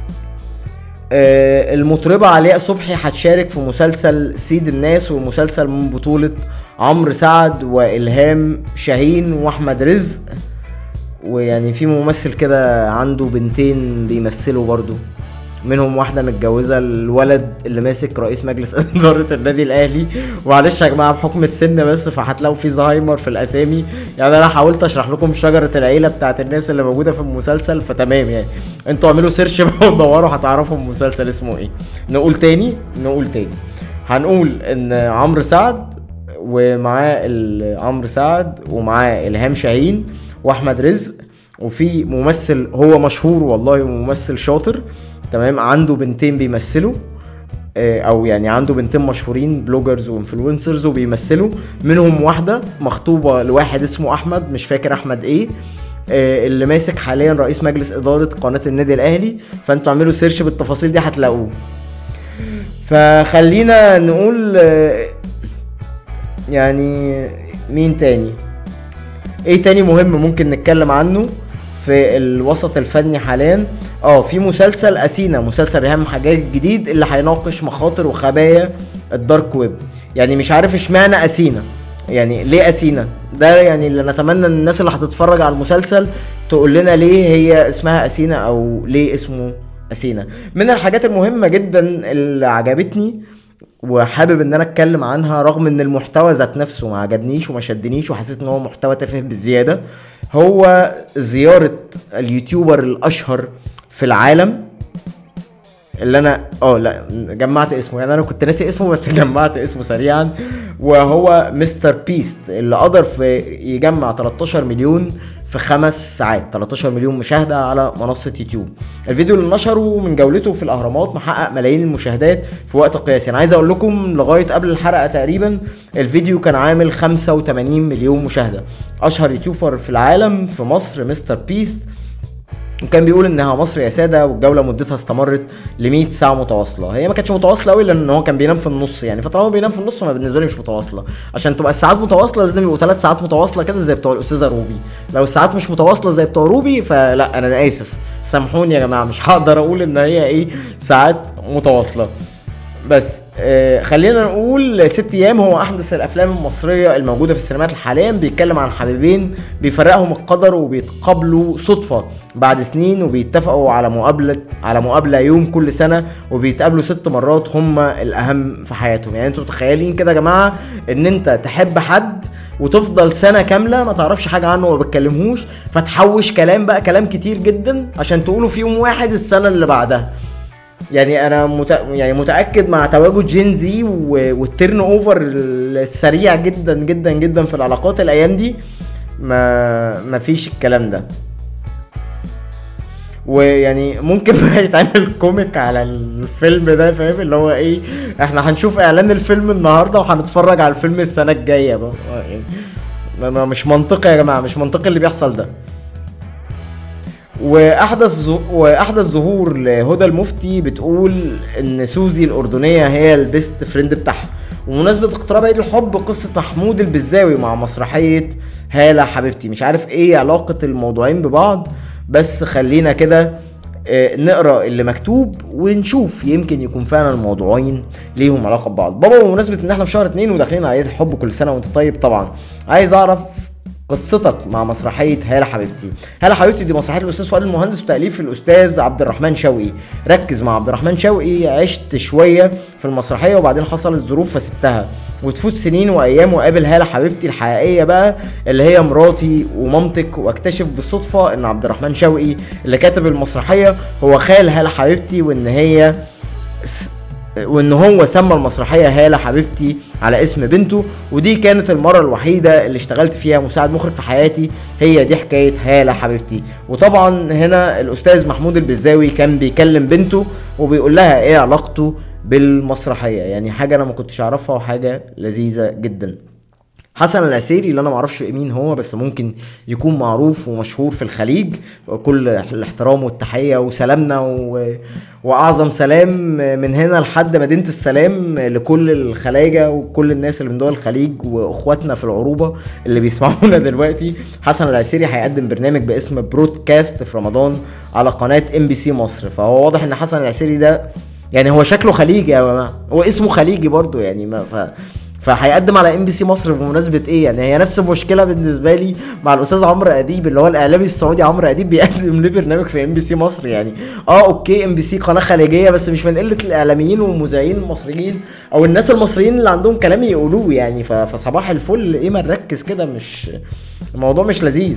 S2: آه، المطربة علياء صبحي هتشارك في مسلسل سيد الناس ومسلسل من بطولة عمرو سعد وإلهام شاهين وأحمد رزق ويعني في ممثل كده عنده بنتين بيمثلوا برضو منهم واحدة متجوزة الولد اللي ماسك رئيس مجلس إدارة النادي الأهلي معلش يا جماعة بحكم السن بس فهتلاقوا في زهايمر في الأسامي يعني أنا حاولت أشرح لكم شجرة العيلة بتاعت الناس اللي موجودة في المسلسل فتمام يعني انتوا اعملوا سيرش بقى ودوروا هتعرفوا المسلسل اسمه ايه نقول تاني نقول تاني هنقول ان عمرو سعد ومعاه ال- عمرو سعد ومعاه الهام شاهين واحمد رزق وفي ممثل هو مشهور والله وممثل شاطر تمام عنده بنتين بيمثلوا آه، او يعني عنده بنتين مشهورين بلوجرز وانفلونسرز وبيمثلوا منهم واحده مخطوبه لواحد اسمه احمد مش فاكر احمد ايه آه، اللي ماسك حاليا رئيس مجلس اداره قناه النادي الاهلي فانتوا اعملوا سيرش بالتفاصيل دي هتلاقوه فخلينا نقول آه، يعني مين تاني ايه تاني مهم ممكن نتكلم عنه في الوسط الفني حاليا اه في مسلسل اسينا مسلسل ريهام حجاج الجديد اللي هيناقش مخاطر وخبايا الدارك ويب يعني مش عارف اشمعنى اسينا يعني ليه اسينا ده يعني اللي نتمنى ان الناس اللي هتتفرج على المسلسل تقول لنا ليه هي اسمها اسينا او ليه اسمه اسينا من الحاجات المهمه جدا اللي عجبتني وحابب ان انا اتكلم عنها رغم ان المحتوى ذات نفسه ما عجبنيش وما شدنيش وحسيت ان هو محتوى تافه بالزياده هو زياره اليوتيوبر الاشهر في العالم اللي انا اه لا جمعت اسمه يعني انا كنت ناسي اسمه بس جمعت اسمه سريعا وهو مستر بيست اللي قدر في يجمع 13 مليون في خمس ساعات 13 مليون مشاهده على منصه يوتيوب الفيديو اللي نشره من جولته في الاهرامات محقق ملايين المشاهدات في وقت قياسي انا عايز اقول لكم لغايه قبل الحلقه تقريبا الفيديو كان عامل 85 مليون مشاهده اشهر يوتيوبر في العالم في مصر مستر بيست وكان بيقول انها مصر يا ساده والجوله مدتها استمرت ل 100 ساعه متواصله هي ما كانتش متواصله قوي لان هو كان بينام في النص يعني فطالما بينام في النص ما بالنسبه لي مش متواصله عشان تبقى الساعات متواصله لازم يبقوا ثلاث ساعات متواصله كده زي بتوع الاستاذه روبي لو الساعات مش متواصله زي بتوع روبي فلا انا اسف سامحوني يا جماعه مش هقدر اقول ان هي ايه ساعات متواصله بس آه خلينا نقول ست ايام هو احدث الافلام المصريه الموجوده في السينمات حاليا بيتكلم عن حبيبين بيفرقهم القدر وبيتقابلوا صدفه بعد سنين وبيتفقوا على مقابله على مقابله يوم كل سنه وبيتقابلوا ست مرات هم الاهم في حياتهم يعني انتوا متخيلين كده يا جماعه ان انت تحب حد وتفضل سنه كامله ما تعرفش حاجه عنه وما بتكلمهوش فتحوش كلام بقى كلام كتير جدا عشان تقوله في يوم واحد السنه اللي بعدها يعني انا مت... يعني متاكد مع تواجد جين زي و... والتيرن اوفر السريع جدا جدا جدا في العلاقات الايام دي ما ما فيش الكلام ده ويعني ممكن بقى يتعمل كوميك على الفيلم ده فاهم اللي هو ايه احنا هنشوف اعلان الفيلم النهارده وهنتفرج على الفيلم السنه الجايه بقى يعني ما- ما- مش منطقي يا جماعه مش منطقي اللي بيحصل ده واحدث ظ- واحدث ظهور لهدى المفتي بتقول ان سوزي الاردنيه هي البيست فريند بتاعها ومناسبة اقتراب عيد الحب قصة محمود البزاوي مع مسرحية هالة حبيبتي مش عارف ايه علاقة الموضوعين ببعض بس خلينا كده آه، نقرا اللي مكتوب ونشوف يمكن يكون فعلا الموضوعين ليهم علاقه ببعض بابا بمناسبه ان احنا في شهر اتنين وداخلين على عيد الحب كل سنه وانت طيب طبعا عايز اعرف قصتك مع مسرحية هالة حبيبتي هالة حبيبتي دي مسرحية الأستاذ فؤاد المهندس وتأليف الأستاذ عبد الرحمن شوقي ركز مع عبد الرحمن شوقي عشت شوية في المسرحية وبعدين حصلت ظروف فسبتها وتفوت سنين وأيام وقابل هالة حبيبتي الحقيقية بقى اللي هي مراتي ومامتك واكتشف بالصدفة إن عبد الرحمن شوقي اللي كاتب المسرحية هو خال هالة حبيبتي وإن هي س- وان هو سمى المسرحيه هاله حبيبتي على اسم بنته ودي كانت المره الوحيده اللي اشتغلت فيها مساعد مخرج في حياتي هي دي حكايه هاله حبيبتي وطبعا هنا الاستاذ محمود البزاوي كان بيكلم بنته وبيقول لها ايه علاقته بالمسرحيه يعني حاجه انا ما كنتش اعرفها وحاجه لذيذه جدا حسن العسيري اللي انا معرفش مين هو بس ممكن يكون معروف ومشهور في الخليج كل الاحترام والتحيه وسلامنا و... واعظم سلام من هنا لحد مدينه السلام لكل الخلايجه وكل الناس اللي من دول الخليج واخواتنا في العروبه اللي بيسمعونا دلوقتي حسن العسيري هيقدم برنامج باسم برودكاست في رمضان على قناه ام بي سي مصر فهو واضح ان حسن العسيري ده يعني هو شكله خليجي يا جماعه هو اسمه خليجي برضو يعني ما ف... فهيقدم على ام بي سي مصر بمناسبه ايه يعني هي نفس المشكله بالنسبه لي مع الاستاذ عمرو اديب اللي هو الاعلامي السعودي عمرو اديب بيقدم ليه برنامج في ام بي سي مصر يعني اه اوكي ام بي سي قناه خليجيه بس مش من قله الاعلاميين والمذيعين المصريين او الناس المصريين اللي عندهم كلام يقولوه يعني ف- فصباح الفل ايه ما نركز كده مش الموضوع مش لذيذ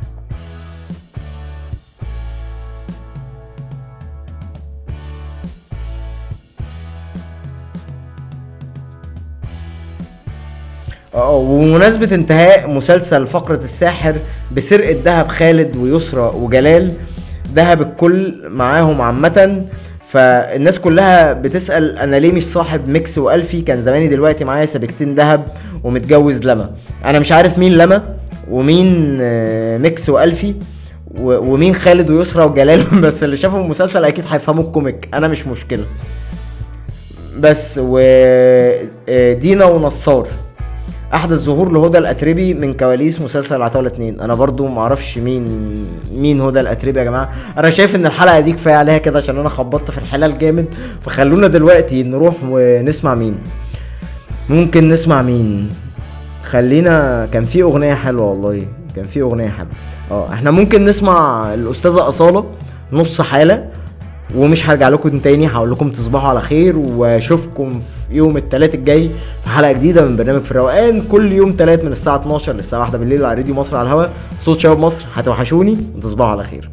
S2: اه وبمناسبة انتهاء مسلسل فقرة الساحر بسرقة دهب خالد ويسرى وجلال دهب الكل معاهم عامة فالناس كلها بتسأل انا ليه مش صاحب ميكس والفي كان زماني دلوقتي معايا سبيكتين دهب ومتجوز لما انا مش عارف مين لما ومين آه، ميكس والفي و- ومين خالد ويسرى وجلال بس اللي شافوا المسلسل اكيد هيفهموا الكوميك انا مش مشكلة بس و آه، دينا ونصار احدث ظهور لهدى الاتربي من كواليس مسلسل عتاولة اتنين انا برضو معرفش مين مين هدى الاتربي يا جماعه انا شايف ان الحلقه دي كفايه عليها كده عشان انا خبطت في الحلال جامد فخلونا دلوقتي نروح ونسمع مين ممكن نسمع مين خلينا كان في اغنيه حلوه والله كان في اغنيه حلوه اه احنا ممكن نسمع الاستاذه اصاله نص حاله ومش هرجع لكم تاني هقول لكم تصبحوا على خير واشوفكم في يوم الثلاث الجاي في حلقه جديده من برنامج في الروقان كل يوم ثلاث من الساعه 12 للساعه 1 بالليل على راديو مصر على الهواء صوت شباب مصر هتوحشوني وتصبحوا على خير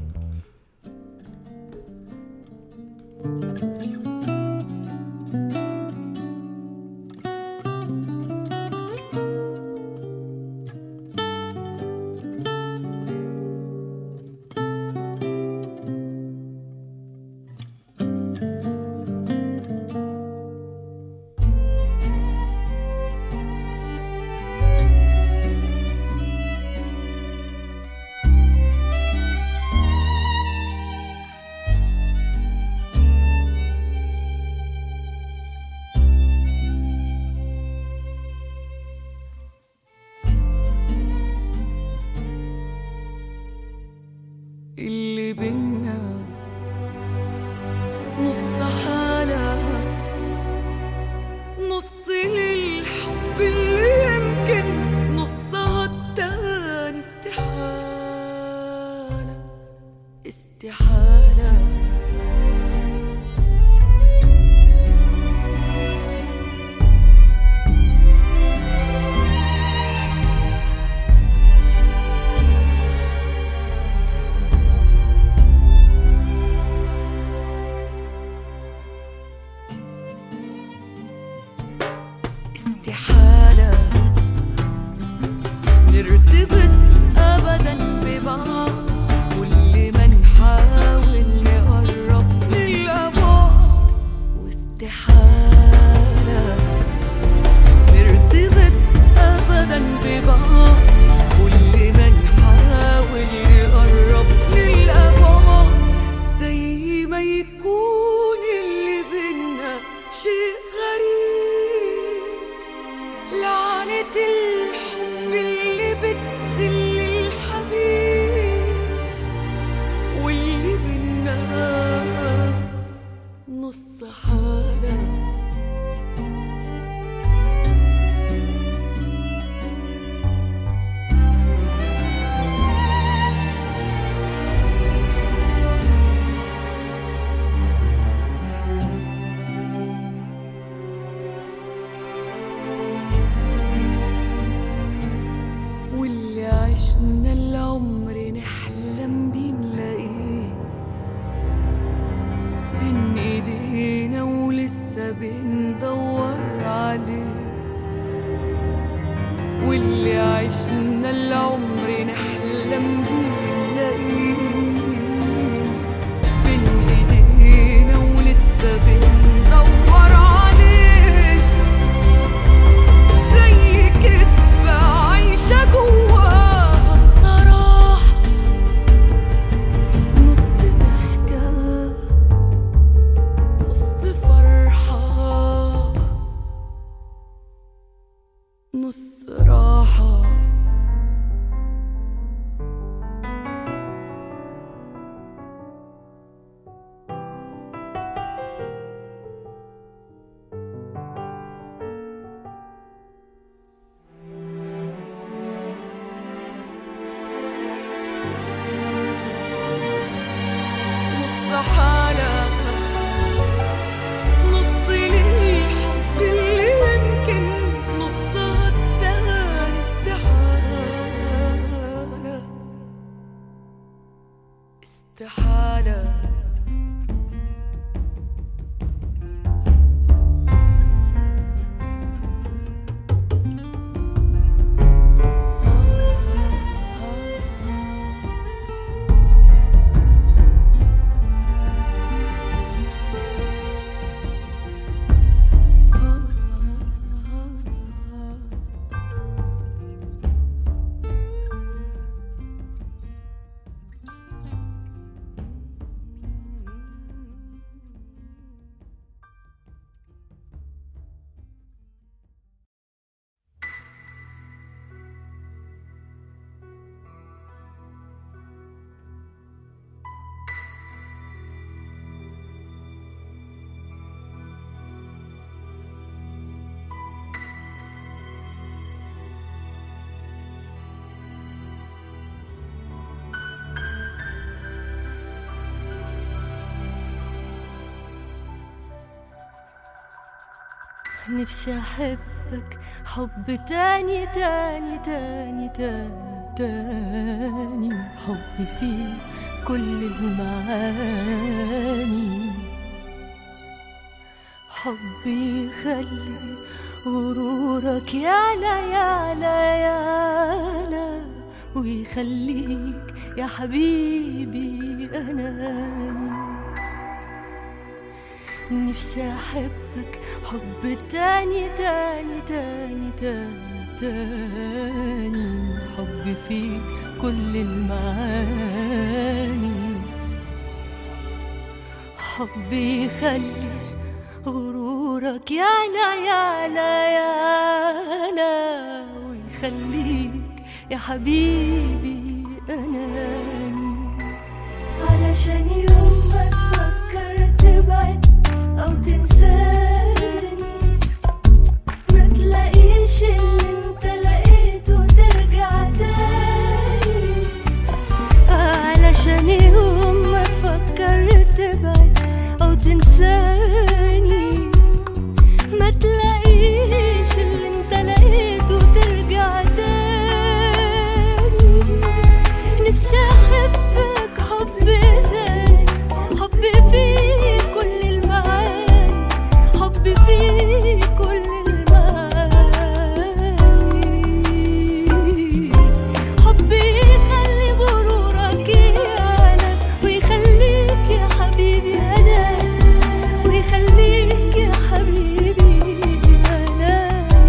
S6: بينا نص حالة نص للحب اللي يمكن نصها التاني استحالة استحالة استحالة نرتبط أبدا ببعض كل ما نحاول نقرب نلقى بعض واستحالة نرتبط أبدا ببعض كل ما نحاول نقرب نلقى بعض زي ما يكون اللي بينا شيء غريب لعنة الحب اللي بتذل الحبيب واللي بينا نص حالة واللي عشنا العمر نحلم بيه نلاقيه بين ايدينا ولسه بندور عليه واللي عشنا العمر نحلم بيه نلاقيه بين ايدينا ولسه بندور عليه زي كدبة عايشة جواها الصراحة نص ضحكة نص فرحة نص راحة نص حالة نص للحب اللي يمكن نصها التاني استحالة استحالة
S4: نفسي أحبك حب تاني تاني تاني تاني تاني حب فيه كل المعاني حب يخلي غرورك يعلى يعلى يعلى ويخليك يا حبيبي أناني نفسي أحبك حب تاني تاني تاني تاني تاني حب فيه كل المعاني حب يخلي غرورك يعلى يعلى يعلى ويخليك يا حبيبي أناني على علشان يوم ما تفكر تبعد أو تنساني ما تلاقيش اللي انت لقيته ترجع تاني علشان يوم ما تفكر تبعد أو تنساني ما تلاقيش اللي انت لقيته ترجع تاني نفسي احبك حب تاني حب فيه كل المعاني حب فيه كل المعاني حب يخلي غرورك يعلى ويخليك يا حبيبي انا ويخليك يا حبيبي انا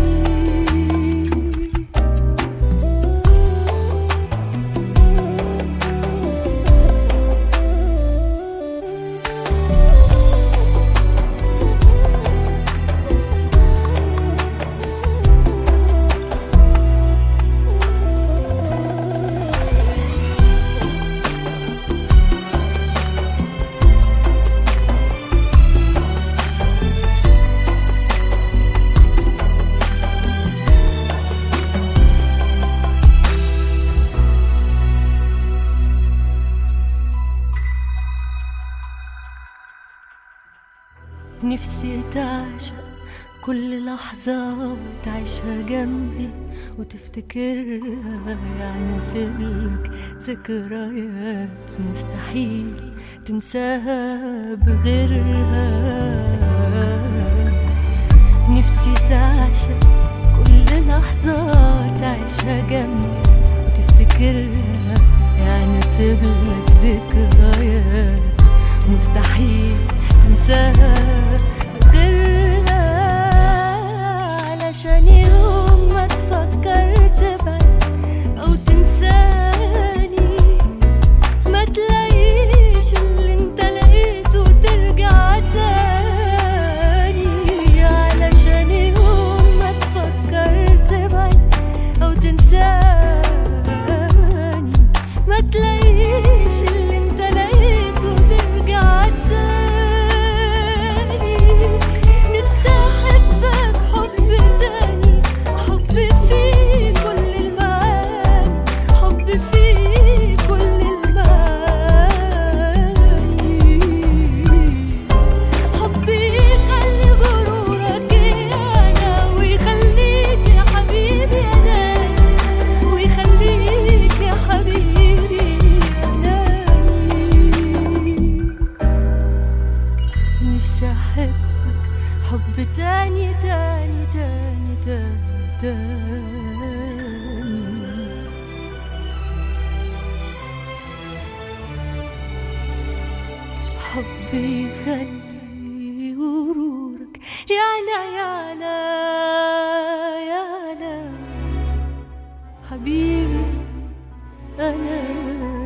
S4: نفسي تعشق كل لحظة تعيشها جنبي وتفتكرها يعني اسيبلك ذكريات مستحيل تنساها بغيرها نفسي تعشق كل لحظة تعيشها جنبي وتفتكرها يعني اسيبلك ذكريات مستحيل تنساها غيرها علشان يوم ما تفكر تبعد أو تنساني ما تلاقيش اللي انت لقيته ترجع تاني علشان يوم ما تفكر تبعد أو تنساني ما تلاقيش اللي انت لقيته ترجع تاني نفسي احبك حب تاني حب فيه كل المعاني حب فيه كل المعاني حبي يخلي غرورك انا ويخليك يا حبيبي انا ويخليك يا حبيبي انا نفسي احبك حب تاني تاني تاني تاني تاني حبي يخلي غرورك يعلى يعلى يعلى حبيبي أنا